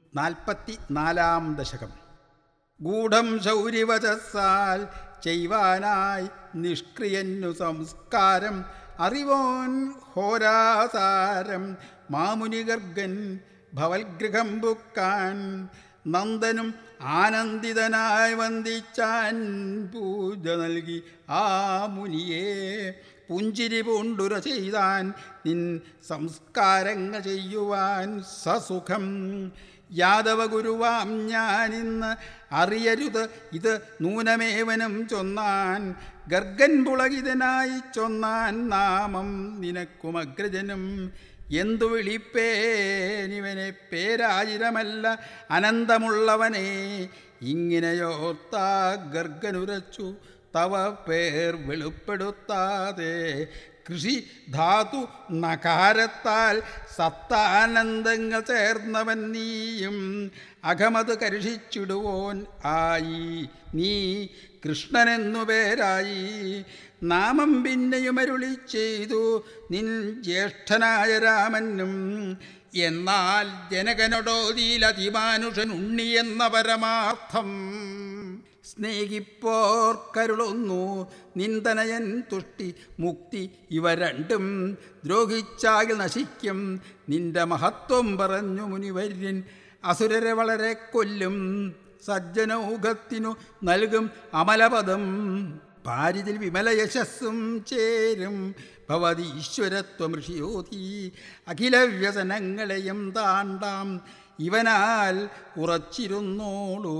നാൽപ്പത്തി നാലാം ദശകം ഗൂഢം ശൗര്യവചസാൽ ചെയ്വാനായി നിഷ്ക്രിയന്നു സംസ്കാരം അറിവോൻ ഹോരാസാരം മാമുനിഗർഗൻ ഭവൽഗൃഹം ബുക്കാൻ നന്ദനും ആനന്ദിതനായി വന്ദിച്ചാൻ പൂജ നൽകി ആ മുനിയെ പുഞ്ചിരി പൂണ്ടുര ചെയ്താൻ നിൻ സംസ്കാരങ്ങൾ ചെയ്യുവാൻ സസുഖം യാദവ ഗുരുവാം ഞാനിന്ന് അറിയരുത് ഇത് നൂനമേവനും ചൊന്നാൻ ഗർഗൻ പുളകിതനായി ചൊന്നാൻ നാമം നിനക്കുമഗ്രജനും എന്തു വിളിപ്പേനിവനെ പേരായിരമല്ല അനന്തമുള്ളവനെ ഇങ്ങനെയോർത്ത ഗർഗനുരച്ചു തവ പേർ വെളിപ്പെടുത്താതെ കൃഷി ധാതു നകാരത്താൽ സത്താനന്ദങ്ങൾ ചേർന്നവൻ നീയും അകമത് കരുഷിച്ചിടുവോൻ ആയി നീ കൃഷ്ണനെന്നു പേരായി നാമം പിന്നെയും അരുളി ചെയ്തു നിൻ ജ്യേഷ്ഠനായ രാമനും എന്നാൽ ജനകനോടോതിയിലതിമാനുഷൻ ഉണ്ണി എന്ന പരമാർത്ഥം സ്നേഹിപ്പോർ കരുളൊന്നു നിന്ദനയൻ തുഷ്ടി മുക്തി ഇവ രണ്ടും ദ്രോഹിച്ചാകിൽ നശിക്കും നിന്റെ മഹത്വം പറഞ്ഞു മുനിവര്യൻ അസുരരെ വളരെ കൊല്ലും സജ്ജനൗഖത്തിനു നൽകും അമലപദം പാരിതിൽ വിമല യശസ്സും ചേരും ഭവതി ഈശ്വരത്വം ഋഷിയോധി അഖില വ്യസനങ്ങളെയും താണ്ടാം ഇവനാൽ ഉറച്ചിരുന്നോളൂ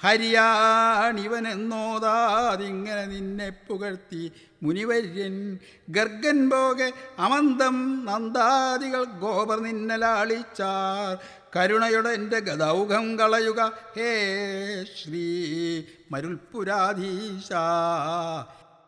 ഹരിയാണിവനെന്നോതാതിങ്ങനെ നിന്നെ പുകഴ്ത്തി മുനിവര്യൻ ഗർഗൻ പോകെ അമന്തം നന്ദാദികൾ ഗോപർ നിന്നലാളിച്ചാർ കരുണയുടെ എൻ്റെ ഗതൗകം കളയുക ഹേ ശ്രീ മരുൾപുരാധീശ